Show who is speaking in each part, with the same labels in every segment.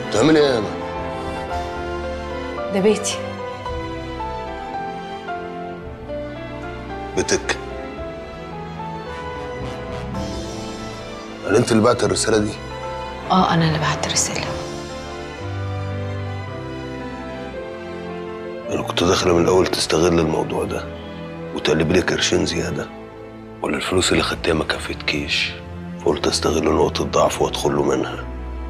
Speaker 1: بتعملي ايه هنا؟
Speaker 2: ده بيتي
Speaker 1: بيتك هل انت اللي بعت الرسالة دي؟
Speaker 2: اه انا اللي بعت الرساله
Speaker 1: انا كنت داخلة من الاول تستغل الموضوع ده وتقلب لي قرشين زيادة ولا الفلوس اللي خدتها ما كفتكيش فقلت استغل نقطة ضعف وادخل له منها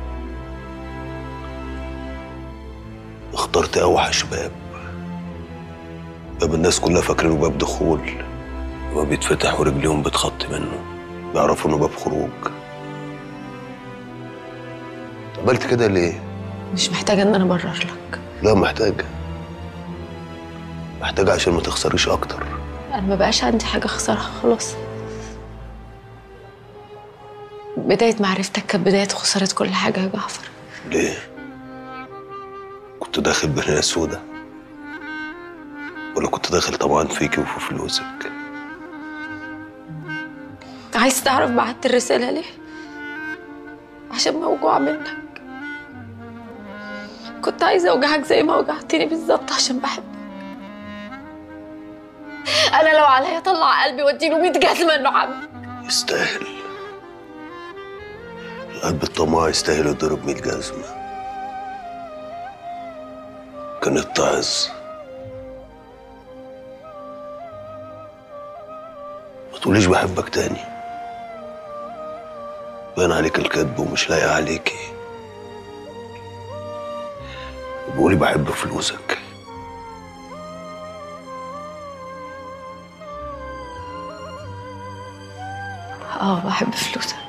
Speaker 1: اخترت اوحش باب باب الناس كلها فاكرينه باب دخول ما بيتفتح ورجليهم بتخط منه بيعرفوا انه باب خروج عملت كده ليه؟
Speaker 2: مش محتاجه ان انا ابرر لك
Speaker 1: لا محتاجة محتاجة عشان ما تخسريش أكتر
Speaker 2: انا ما بقاش عندي حاجه اخسرها خلاص بدايه معرفتك كانت بدايه خساره كل حاجه يا جعفر
Speaker 1: ليه؟ كنت داخل بنية سودة ولا كنت داخل طبعا فيكي وفي فلوسك
Speaker 2: عايز تعرف بعت الرساله ليه عشان موجوعه منك كنت عايزه اوجعك زي ما وجعتني بالظبط عشان بحبك انا لو عليا اطلع قلبي واديله 100 جزمه انه عم
Speaker 1: يستاهل القلب الطماع يستاهل يضرب مية جزمة كان اتعظ ما تقوليش بحبك تاني بان عليك الكذب ومش لايق عليكي بقولي بحب فلوسك
Speaker 2: اه بحب فلوسك